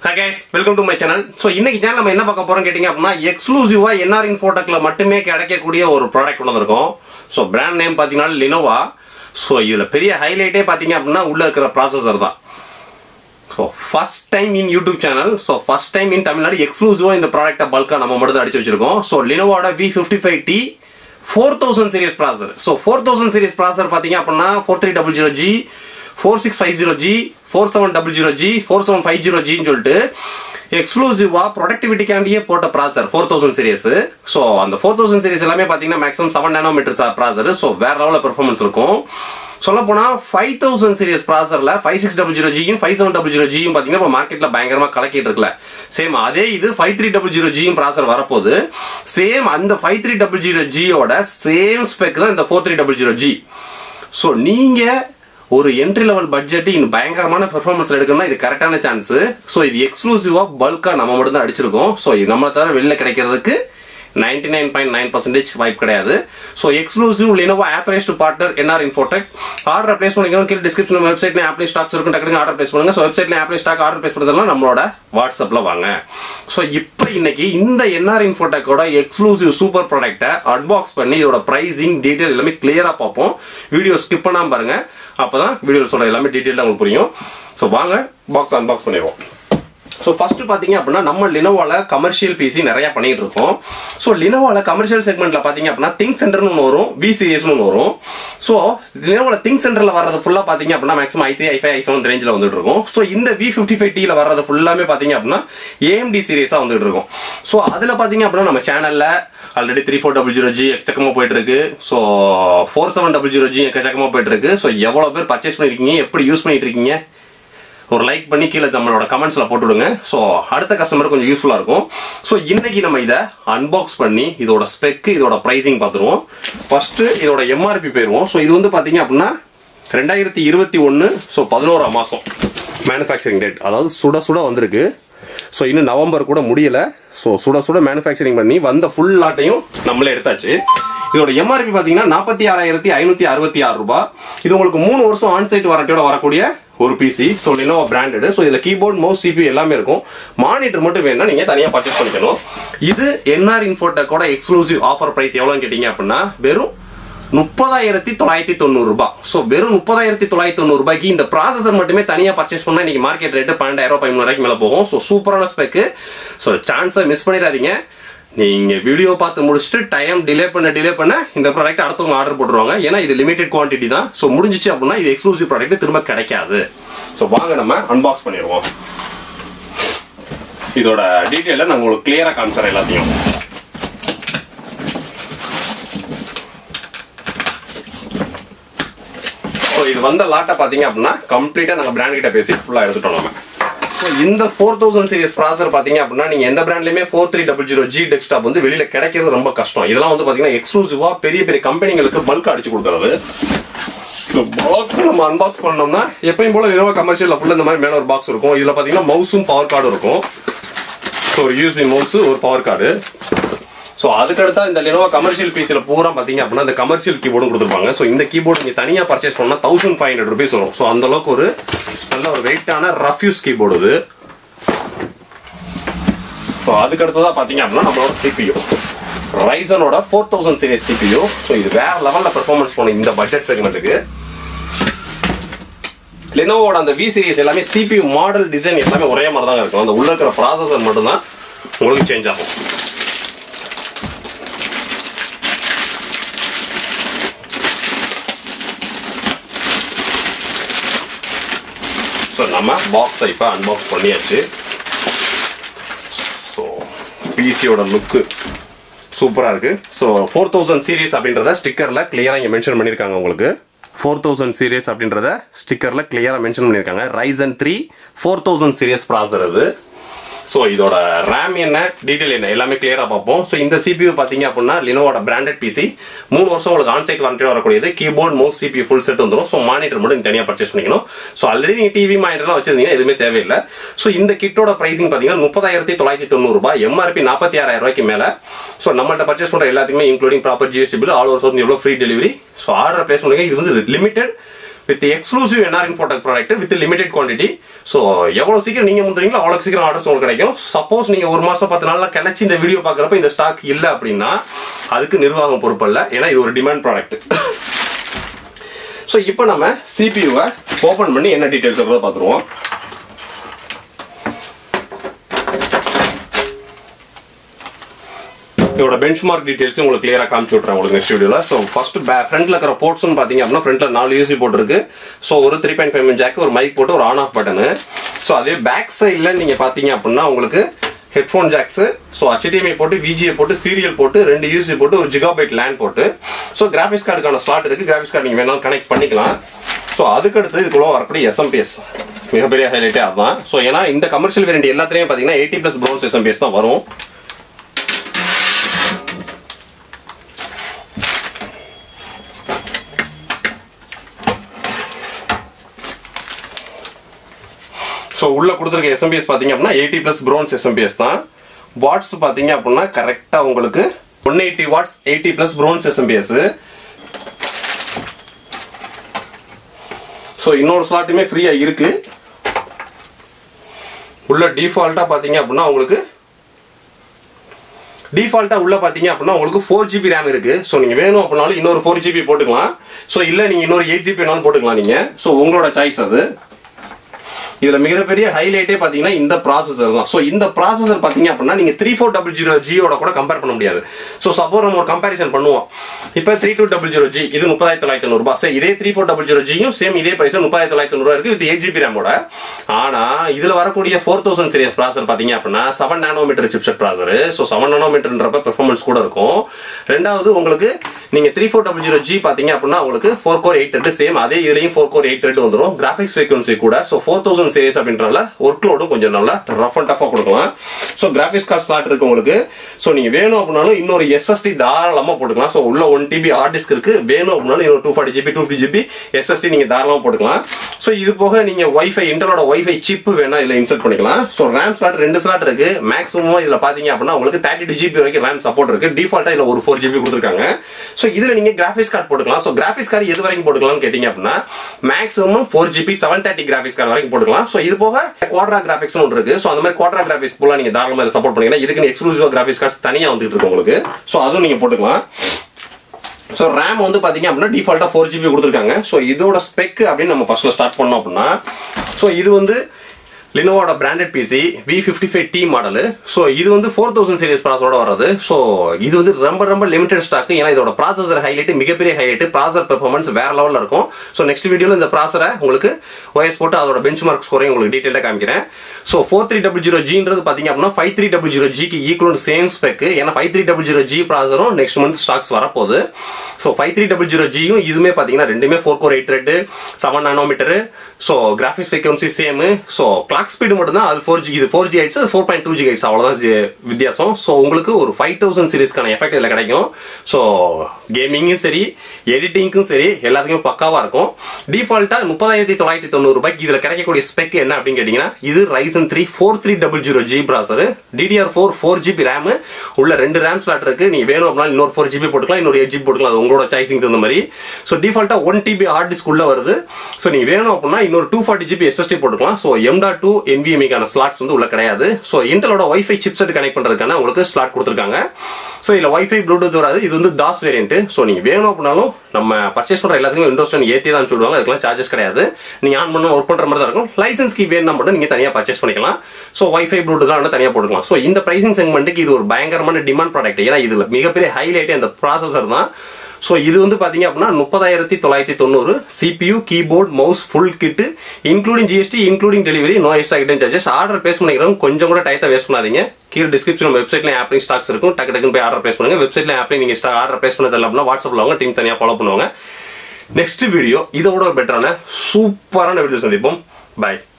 hi guys welcome to my channel so இன்னைக்கு channel நம்ம என்ன பார்க்க போறோம் கேட்டிங்க அப்படின்னா எக்ஸ்க்ளூசிவா என்ஆர் இன்ஃபோடெக்ல மட்டுமே கிடைக்கக்கூடிய ஒரு ப்ராடக்ட் கொண்டு வந்திருக்கோம் ஸோ பிராண்ட் நேம் பார்த்தீங்கன்னா லினோவா ஸோ இதுல பெரிய ஹைலைட்டே பார்த்தீங்க அப்படின்னா உள்ள இருக்கிற ப்ராசஸர் தான் so first time in YouTube channel so first time in Tamil Nadu எக்ஸ்க்ளூசிவா இந்த ப்ராடக்ட்டை பல்கா நம்ம மட்டும் தான் அடிச்சு வச்சிருக்கோம் ஸோ லினோவோட V fifty five T four thousand series processor so four thousand series processor பார்த்தீங்க அப்படின்னா four three double zero G four six five zero G four seven double zero G four seven five zero ஜின்னு சொல்லிட்டு எக்ஸ்க்ளூசிவா ப்ரொடக்டிவிட்டிக்காண்டியே போட்ட processor four thousand series so அந்த four thousand series எல்லாமே பார்த்தீங்கன்னா maximum seven nanometer processor so வேற லெவலில் பெர்ஃபார்மன்ஸ் இருக்கும் சொல்ல போனா ஃபைவ் தௌசண்ட் சீரியஸ் ப்ராசர்ல ஃபைவ் சிக்ஸ் டபுள் ஜீரோ ஜியும் ஃபைவ் செவன் டபுள் ஜீரோ ஜியும் பாத்தீங்கன்னா இப்போ மார்க்கெட்ல பயங்கரமா கலக்கிட்டு இருக்குல்ல சேம் அதே இது ஃபைவ் த்ரீ டபுள் ஜீரோ ஜியும் ப்ராசர் வரப்போகுது சேம் அந்த ஃபைவ் த்ரீ டபுள் ஜீரோ ஜியோட சேம் ஸ்பெக் தான் இந்த four three double zero G so நீங்க ஒரு என்ட்ரி லெவல் பட்ஜெட் இன்னும் பயங்கரமான பெர்ஃபார்மன்ஸ் எடுக்கணும்னா இது கரெக்டான சான்ஸ் ஸோ இது எக்ஸ்க்ளூசிவா பல்கா நம்ம மட்டும் தான் அடிச்சிருக்கோம் ஸோ இது நம்மளை தவிர வெளியில கிடைக்கிறதுக்கு ninety nine point nine percentage வாய்ப்பு கிடையாது so exclusive Lenovo authorised partner NR Infotech order place பண்ணிக்கணும் கீழே டிஸ்கிரிப்ஷன் வெப்சைட்ல ஆப்லி ஸ்டாக்ஸ் இருக்கும் டக்குனு ஆர்டர் பிளேஸ் பண்ணுங்க ஸோ வெப்சைட்ல ஆப்லி ஸ்டாக் ஆர்டர் பிளேஸ் பண்ணுறதுலாம் நம்மளோட வாட்ஸ்அப்ல வாங்க ஸோ இப்போ இன்னைக்கு இந்த என்ஆர் இன்ஃபோடெக்கோட எக்ஸ்க்ளூசிவ் சூப்பர் ப்ராடக்ட்டை அன்பாக்ஸ் பண்ணி இதோட ப்ரைசிங் டீடைல் எல்லாமே கிளியரா பார்ப்போம் வீடியோ ஸ்கிப் பண்ணாம பாருங்க அப்பதான் வீடியோ சொல்ற எல்லாமே டீடைல் உங்களுக்கு புரியும் ஸோ வாங்க பாக்ஸ் அன்பாக்ஸ் பண்ணிடுவோம் ஸோ ஃபர்ஸ்ட் பார்த்தீங்க அப்படின்னா நம்ம லினோவால கமர்ஷியல் பிசி நிறைய பண்ணிட்டு இருக்கோம் ஸோ லினோவால கமர்ஷியல் செக்மெண்ட்ல பார்த்தீங்க அப்படின்னா திங்க் சென்டர்னு ஒன்று வரும் பி சீரியஸ்னு ஒன்று வரும் ஸோ லினோவால திங்க் சென்டர்ல வர்றது ஃபுல்லா பார்த்தீங்க அப்படின்னா maximum I three I five I seven ரேஞ்சில் வந்துட்டு இருக்கும் ஸோ இந்த வி ஃபிஃப்டி ஃபைவ் டியில் வர்றது ஃபுல்லாமே பார்த்தீங்க அப்படின்னா ஏஎம்டி சீரியஸாக வந்துட்டு இருக்கும் ஸோ அதில் பார்த்தீங்க அப்படின்னா நம்ம சேனல்ல already three four double zero G எக்கச்சக்கமாக போயிட்டு இருக்கு so four seven double zero G எக்கச்சக்கமாக போயிட்டு இருக்கு ஸோ எவ்வளோ பேர் பர்ச்சேஸ் பண்ணிருக்கீங்க எப்படி யூஸ் பண்ணிட்டு இருக்கீங்க ஒரு லைக் பண்ணி கீழே நம்மளோட கமெண்ட்ஸ்ல போட்டு விடுங்க ஸோ அடுத்த கஸ்டமருக்கு கொஞ்சம் யூஸ்ஃபுல்லா இருக்கும் ஸோ இன்னைக்கு நம்ம இதை அன்பாக்ஸ் பண்ணி இதோட ஸ்பெக் இதோட ப்ரைசிங் பார்த்துருவோம் ஃபர்ஸ்ட் இதோட எம்ஆர்பி போயிருவோம் ஸோ இது வந்து பாத்தீங்க அப்படின்னா ரெண்டாயிரத்தி இருபத்தி ஒன்று ஸோ பதினோராம் மாதம் மேனுஃபேக்சரிங் டேட் அதாவது சுட சுட வந்திருக்கு ஸோ இன்னும் நவம்பர் கூட முடியல ஸோ சுட சுட மேனுஃபேக்சரிங் பண்ணி வந்த ஃபுல் லாட்டையும் நம்மளே எடுத்தாச்சு இதோட எம்ஆர்பி பார்த்தீங்கன்னா நாற்பத்தி ஆறாயிரத்தி ஐநூற்றி அறுபத்தி ஆறு ரூபாய் இது உங்களுக்கு மூணு வருஷம் ஆன்சைட் வாரண்டியோட வரக்கூடிய ஒரு PC so Lenovo branded so இதில் கீபோர்ட் மவுஸ் சிபி எல்லாமே இருக்கும் மானிட்டர் மட்டும் வேணும்னா நீங்கள் தனியாக பர்ச்சேஸ் பண்ணிக்கணும் இது என்ஆர் இன்ஃபோட்டெக்கோட எக்ஸ்க்ளூசிவ் ஆஃபர் ப்ரைஸ் எவ்வளோன்னு கேட்டிங்க அப்படின்னா வெறும் முப்பதாயிரத்தி தொள்ளாயிரத்தி தொண்ணூறு ரூபாய் ஸோ வெறும் முப்பதாயிரத்தி தொள்ளாயிரத்தி தொண்ணூறு ரூபாய்க்கு இந்த ப்ராசஸர் மட்டுமே தனியாக பர்ச்சேஸ் பண்ணா இன்னைக்கு மார்க்கெட் ரேட்டு பன்னெண்டாயிரம் பதிமூணு ரூபாய்க்கு மேலே போகும் ஸோ சூப்பரான ஸ்பெக்கு ஸோ சான்ஸை மிஸ் பண்ணிடாதீங்க நீங்க வீடியோ பார்த்து முடிச்சுட்டு டைம் டிலே பண்ண டிலே பண்ண இந்த ப்ராடக்ட் அடுத்தவங்க ஆர்டர் போட்டுருவாங்க ஏன்னா இது லிமிடெட் குவான்டிட்டி தான் ஸோ முடிஞ்சிச்சு அப்படின்னா இது எக்ஸ்க்ளூசிவ் ப்ராடக்ட் திரும்ப கிடைக்காது ஸோ வாங்க நம்ம அன்பாக்ஸ் பண்ணிடுவோம் இதோட டீட்டெயில நான் உங்களுக்கு கிளியரா காமிச்சிடறேன் எல்லாத்தையும் ஸோ இது வந்த லாட்டை பார்த்தீங்க அப்படின்னா கம்ப்ளீட்டாக நாங்கள் பிராண்ட் கிட்ட பேசி ஃபுல்லாக எடுத்துட்டோம் நம்ம ஸோ இந்த ஃபோர் தௌசண்ட் சீரியஸ் ப்ராசர் பார்த்தீங்க அப்படின்னா நீங்கள் எந்த பிராண்ட்லையுமே four three double zero G desktop வந்து வெளியில் கிடைக்கிறது ரொம்ப கஷ்டம் இதெல்லாம் வந்து பார்த்தீங்கன்னா எக்ஸ்க்ளூசிவாக பெரிய பெரிய கம்பெனிகளுக்கு பல்க் அடிச்சு கொடுக்குறது ஸோ பாக்ஸ் நம்ம அன்பாக்ஸ் பண்ணோம்னா எப்பயும் போல நிலவ கமர்ஷியல் ஃபுல்லாக இந்த மாதிரி மேலே ஒரு பாக்ஸ் இருக்கும் இதில் பார்த்தீங்கன்னா மவுஸும் பவர் கார்டும் இருக்கும் ஸோ ஒரு யூஎஸ்பி மவுஸு ஒரு பவர் கார்டு ஸோ அதுக்கடுத்தா இந்த லினோவா கமர்ஷியல் பீஸில் பூரா பார்த்தீங்க அப்படின்னா இந்த கமர்ஷியல் கீபோர்டும் கொடுத்துருப்பாங்க ஸோ இந்த கீபோர்டு நீங்கள் தனியாக பர்ச்சேஸ் பண்ணால் தௌசண்ட் ஃபைவ் ஹண்ட்ரட் ருபீஸ் வரும் ஸோ அந்த அளவுக்கு ஒரு நல்ல ஒரு வெயிட்டான ரஃப்யூஸ் கீபோர்டு இது ஸோ அதுக்கடுத்ததாக பார்த்தீங்க அப்படின்னா நம்மளோட சிபியூ ரைசனோட four thousand series CPU so இது வேற லெவலில் பெர்ஃபார்மன்ஸ் போன இந்த பட்ஜெட் செக்மெண்ட்டுக்கு லெனோவோட அந்த வி சீரிஸ் எல்லாமே சிபியூ மாடல் டிசைன் எல்லாமே ஒரே மாதிரி தான் இருக்கும் அந்த உள்ள இருக்கிற ப்ராசஸர் மட்டும்தான் உங்களுக்கு சேஞ்ச் ஆகும் ஸோ நம்ம பாக்ஸை இப்போ அன்பாக்ஸ் பண்ணியாச்சு ஸோ பிசியோட லுக்கு சூப்பராக இருக்கு ஸோ ஃபோர் தௌசண்ட் சீரீஸ் அப்படின்றத ஸ்டிக்கரில் கிளியராக இங்கே மென்ஷன் பண்ணியிருக்காங்க உங்களுக்கு ஃபோர் தௌசண்ட் சீரியஸ் அப்படின்றத ஸ்டிக்கரில் கிளியராக மென்ஷன் பண்ணியிருக்காங்க Ryzen three four thousand series processor இது ஸோ இதோட ரேம் என்ன டீட்டெயில் என்ன எல்லாமே கிளியராக பார்ப்போம் ஸோ இந்த சிபியூ பார்த்தீங்க அப்படின்னா லினோவோட பிராண்டட் பிசி மூணு வருஷம் உங்களுக்கு ஆன்சைட் வாரண்டியோட வரக்கூடியது keyboard mouse CPU full set வந்துடும் ஸோ மானிட்டர் மட்டும் தனியாக பர்ச்சேஸ் பண்ணிக்கணும் ஸோ ஆல்ரெடி நீங்கள் டிவி மானிட்டர்லாம் வச்சிருந்தீங்கன்னா எதுவுமே தேவையில்லை ஸோ இந்த கிட்டோட ப்ரைசிங் பார்த்தீங்கன்னா முப்பதாயிரத்தி தொள்ளாயிரத்தி தொண்ணூறு ரூபாய் எம்ஆர்பி நாற்பத்தி ஆறாயிரம் ரூபாய்க்கு மேலே ஸோ நம்மள்ட்ட பர்ச்சேஸ் பண்ணுற எல்லாத்துக்குமே including proper GST bill all over south எவ்வளோ free delivery so order place பண்ணுங்க இது வந்து limited with exclusive NR Infotech product with limited quantity so எவ்வளவு சீக்கிரம் நீங்க முந்துறீங்களோ அவ்வளவு சீக்கிரம் ஆர்டர்ஸ் உங்களுக்கு கிடைக்கும் சப்போஸ் நீங்க ஒரு மாசம் பத்து நாள்ல கிளச்சி இந்த வீடியோ பாக்குறப்ப இந்த ஸ்டாக் இல்ல அப்படின்னா அதுக்கு நிர்வாகம் பொறுப்பு இல்ல ஏன்னா இது ஒரு டிமாண்ட் ப்ராடக்ட் ஸோ இப்போ நம்ம சிபியூவை ஓபன் பண்ணி என்ன டீடைல்ஸ் இருக்கிறத பார்த்துருவோம் இதோட பெஞ்ச்மார்க் டீடைல்ஸ் உங்களுக்கு கிளியரா காமிச்சு விட்றேன் உங்களுக்கு நெக்ஸ்ட் வீடியோல ஸோ ஃபர்ஸ்ட் ஃப்ரண்ட்ல இருக்கிற போர்ட்ஸ்னு பாத்தீங்க அப்படின்னா ஃப்ரண்ட்ல நாலு யூசி போர்ட் இருக்கு ஸோ ஒரு த்ரீ பாயிண்ட் ஃபைவ் ஜாக் ஒரு மைக் போட்டு ஒரு ஆன் ஆஃப் பட்டனு ஸோ அதே பேக் சைடில் நீங்க பாத்தீங்க அப்படின்னா உங்களுக்கு ஹெட்ஃபோன் ஜாக்ஸ் ஸோ HDMI போட்டு விஜிஏ போட்டு சீரியல் போட்டு ரெண்டு யூசி போட்டு ஒரு ஜிகாபைட் லேண்ட் போட்டு ஸோ கிராஃபிக்ஸ் கார்டுக்கான ஸ்லாட் இருக்கு கிராஃபிக்ஸ் கார்டு நீங்க வேணாலும் கனெக்ட் பண்ணிக்கலாம் ஸோ அதுக்கடுத்து இதுக்குள்ள வரக்கூடிய எஸ்எம்பிஎஸ் மிகப்பெரிய ஹைலைட்டே அதுதான் ஸோ ஏன்னா இந்த கமர்ஷியல் வேரியன்ட் எல்லாத்துலயும் பாத்தீங்கன்னா எயிட்டி பிளஸ் ப்ரௌன்ஸ் எஸ்எம்பிஎஸ் தான் வரும் ஸோ உள்ள கொடுத்துருக்க எஸ்எம்பிஎஸ் பார்த்தீங்க அப்படின்னா எயிட்டி ப்ளஸ் ப்ரோன்ஸ் எஸ்எம்பிஎஸ் தான் வாட்ஸ் பார்த்தீங்க அப்படின்னா கரெக்டாக உங்களுக்கு one eighty watts eighty plus bronze SMPS so இன்னொரு ஸ்லாட்டுமே ஃப்ரீயாக இருக்கு உள்ள டிஃபால்ட்டாக பார்த்தீங்க அப்படின்னா உங்களுக்கு டிஃபால்ட்டாக உள்ள பார்த்தீங்க அப்படின்னா உங்களுக்கு ஃபோர் ஜிபி ரேம் இருக்கு ஸோ நீங்கள் வேணும் அப்படின்னாலும் இன்னொரு ஃபோர் ஜிபி போட்டுக்கலாம் ஸோ இல்லை நீங்கள் இன்னொரு எயிட் ஜிபி வேணாலும் போட்டுக்கலாம் நீங்கள் ஸோ உங்களோட சாய்ஸ் அது இதுல மிகப்பெரிய ஹைலைட்டே பாத்தீங்கன்னா இந்த ப்ராசஸர் தான் ஸோ இந்த ப்ராசஸர் பாத்தீங்க அப்படின்னா நீங்க த்ரீ ஃபோர் டபுள் ஜீரோ ஜியோட கூட கம்பேர் பண்ண முடியாது ஸோ சப்போஸ் நம்ம ஒரு கம்பேரிசன் பண்ணுவோம் இப்போ three two double zero G இது முப்பதாயிரத்தி தொள்ளாயிரத்தி தொண்ணூறு ரூபாய் இதே த்ரீ ஃபோர் டபுள் ஜீரோ ஜியும் சேம் இதே பிரைஸ் முப்பதாயிரத்தி தொள்ளாயிரத்தி தொண்ணூறு இருக்கு வித் எயிட் ஜிபி ரேமோட ஆனா இதுல வரக்கூடிய ஃபோர் தௌசண்ட் சீரியஸ் ப்ராசர் பாத்தீங்க அப்படின்னா seven nanometer chipset processor so seven நானோமீட்டர்ன்றப்ப பெர்ஃபார்மன்ஸ் கூட இருக்கும் ரெண்டாவது உங்களுக்கு நீங்க three four double zero G பாத்தீங்க அப்படின்னா உங்களுக்கு four core eight thread same அதே இதுலயும் ஃபோர் கோர் எயிட் த்ரெட் வந்துடும் கிராஃபிக்ஸ் ஃப்ரீக்வன்சி கூட ஸோ ஃபோர் தௌசண்ட் சீரியஸ் அப்படின்றனால ஒர்க் லோடும் கொஞ்சம் நல்லா ரஃப் அண்ட் டஃபா கொடுக்கலாம் ஸோ கிராஃபிக்ஸ் கார்டு ஸ்லாட் இருக்கு உங்களுக்கு ஸோ நீங்க வேணும் அப்படின்னாலும் இன்னொரு எஸ்எஸ்டி தாராளமா போட்டுக்கலாம் ஸோ உள்ள ஒன் டிபி ஹார்ட் டிஸ்க் இருக்கு வேணும் அப்படின்னாலும் இன்னொரு two forty GB two fifty GB SSD நீங்க தாராளமா போட்டுக்கலாம் ஸோ இது போக நீங்க ஒய்ஃபை இன்டர்னோட ஒய்ஃபை சிப் வேணா இதுல இன்சர்ட் பண்ணிக்கலாம் ஸோ ரேம் ஸ்லாட் ரெண்டு ஸ்லாட் இருக்கு மேக்ஸிமம் இதுல பாத்தீங்க அப்படின்னா உங்களுக்கு தேர்ட்டி டூ ஜிபி வரைக்கும் ரேம் சப்போர்ட் இருக்கு டிஃபால்ட்டா இதுல ஒரு ஃபோர் ஜிபி கொடுத்துருக்காங்க ஸோ இதுல நீங்க கிராஃபிக்ஸ் கார்டு போட்டுக்கலாம் ஸோ கிராஃபிக்ஸ் கார்டு எது வரைக்கும் போட்டுக்கலாம்னு கேட்டீங்க அப்படின்னா maximum four GB seven thirty graphics card வரைக்கும் போட்டுக்கலாம் ஸோ இது போக குவாட்ரா கிராஃபிக்ஸ் ஒன்று இருக்கு ஸோ அந்த மாதிரி குவாட்ரா கிராஃபிக்ஸ் ஃபுல்லாக நீங்க தாராளமாக சப்போர்ட் பண்ணீங்கன்னா இதுக்கு எக்ஸ்க்ளூசிவா கிராஃபிக்ஸ் கார்ட்ஸ் தனியா வந்துட்டு இருக்கு உங்களுக்கு ஸோ அதுவும் நீங்க போட்டுக்கலாம் ஸோ ரேம் வந்து பாத்தீங்க அப்படின்னா டிஃபால்ட்டா ஃபோர் ஜிபி கொடுத்துருக்காங்க ஸோ இதோட ஸ்பெக் அப்படின்னு நம்ம ஃபர்ஸ்ட்ல ஸ்டார்ட் பண்ணோம் அப்படின்னா ஸோ இது வந்து லினோவோட branded PC V fifty five T model so இது வந்து ஃபோர் தௌசண்ட் சீரியஸ் ப்ராசரோட வர்றது ஸோ இது வந்து ரொம்ப ரொம்ப லிமிடெட் ஸ்டாக் ஏன்னா இதோட ப்ராசஸர் ஹைலைட் மிகப்பெரிய ஹைலைட் ப்ராசர் பெர்ஃபார்மன்ஸ் வேற லெவலில் இருக்கும் ஸோ நெக்ஸ்ட் வீடியோவில் இந்த ப்ராசரை உங்களுக்கு ஒயஸ் போட்டு அதோட பெஞ்ச் மார்க் ஸ்கோரையும் உங்களுக்கு டீட்டெயிலாக காமிக்கிறேன் so four three double zero ஜின்றது பார்த்தீங்க அப்படின்னா ஃபைவ் த்ரீ டபுள் ஜீரோ ஜிக்கு ஈக்குவல் சேம் ஸ்பெக் ஏன்னா five three double zero G ப்ராசரும் நெக்ஸ்ட் மந்த் ஸ்டாக்ஸ் வரப்போகுது so five three double zero ஜியும் இதுவுமே பார்த்தீங்கன்னா ரெண்டுமே four core eight thread seven nanometer so graphics frequency same so clock speed மட்டும் தான் அது ஃபோர் ஜி இது ஃபோர் ஜி ஆயிடுச்சு அது ஃபோர் பாயிண்ட் டூ ஜி ஆயிடுச்சு அவ்வளோதான் ஜி- வித்தியாசம் ஸோ உங்களுக்கு ஒரு ஃபைவ் தௌசண்ட் சீரிஸ்க்கான எஃபெக்ட் இதில் கிடைக்கும் ஸோ கேமிங்கும் சரி எடிட்டிங்க்கும் சரி எல்லாத்துக்குமே பக்காவாக இருக்கும் டிஃபால்ட்டாக முப்பதாயிரத்தி தொள்ளாயிரத்தி தொண்ணூறு ரூபாய்க்கு இதில் கிடைக்கக்கூடிய ஸ்பெக் என்ன அப்படின்னு கேட்டிங்கன்னா இது Ryzen three four three double zero G processor DDR four four GB RAM உள்ள ரெண்டு ரேம் ஸ்லாட் இருக்கு நீ வேணும் அப்படின்னா இன்னொரு ஃபோர் ஜிபி போட்டுக்கலாம் இன்னொரு எயிட் ஜிபி போட்டுக்கலாம் அது உங்களோட சாய்ஸிங் தகுந்த மாதிரி ஸோ டிஃபால்ட்டா ஒன் டிபி ஹார்ட் டிஸ்க் உள்ள வருது ஸோ நீ வேணும் அப்படின்னா இன்னொரு டூ ஃபார்ட்டி ஜிபி எஸ்எஸ்டி போட்டுக்கலாம் ஸோ எம் டாட் டூ என்விஎம்கான ஸ்லாட்ஸ் வந்து உள்ள கிடையாது ஸோ இன்டலோட ஒய்ஃபை சிப்செட் கனெக்ட் பண்றதுக்கான உங்களுக்கு ஸ்லாட் கொடுத்துருக்காங்க ஸோ இதுல ஒய்ஃபை ப்ளூடூத் வராது இது வந்து தாஸ் வேரியன்ட் ஸோ நீங்க வேணும் அப்படின்னாலும் நம்ம பர்ச்சேஸ் பண்ற எல்லாத்துக்குமே விண்டோஸ் டென் ஏற்றி தான் சொல்லுவாங்க அதுக்கெல்லாம் சார்ஜஸ் கிடையாது நீங்க ஆன் பண்ண ஒர்க் பண்ற மாதிரி தான் இருக்கும் லைசன்ஸ் கீ வேணும்னா மட்டும் நீங்க தனியா பர்ச்சேஸ் பண்ணிக்கலாம் ஸோ ஒய்ஃபை ப்ளூடூத்லாம் தனியா போட்டுக்கலாம் ஸோ இந்த பிரைசிங் செக்மெண்ட்டுக்கு இது ஒரு பயங்கரமான டிமாண்ட் ப்ராடக்ட் ஏன்னா இதுல மிகப்பெரிய ஹைலைட்டே அந்த ப்ராசஸர் தான் ஸோ இது வந்து பாத்தீங்க அப்படின்னா முப்பதாயிரத்தி தொள்ளாயிரத்தி தொண்ணூறு CPU keyboard mouse full kit including GST including delivery no extra hidden charges order place பண்ணிக்கிறவங்க கொஞ்சம் கூட டைத்தை வேஸ்ட் பண்ணாதீங்க கீழே டிஸ்கிரிப்ஷன் வெப்சைட்ல ஆப்லையும் ஸ்டாக்ஸ் இருக்கும் டக்கு டக்குன்னு போய் ஆர்டர் பேஸ் பண்ணுங்க வெப்சைட்ல ஆப்லையும் நீங்க ஆர்டர் பேஸ் பண்ணது அப்படின்னா வாட்ஸ்அப்ல அவங்க டீம் தனியா ஃபாலோ பண்ணுவாங்க நெக்ஸ்ட் வீடியோ இதோட ஒரு பெட்டரான சூப்பரான வீடியோ சந்திப்போம் பை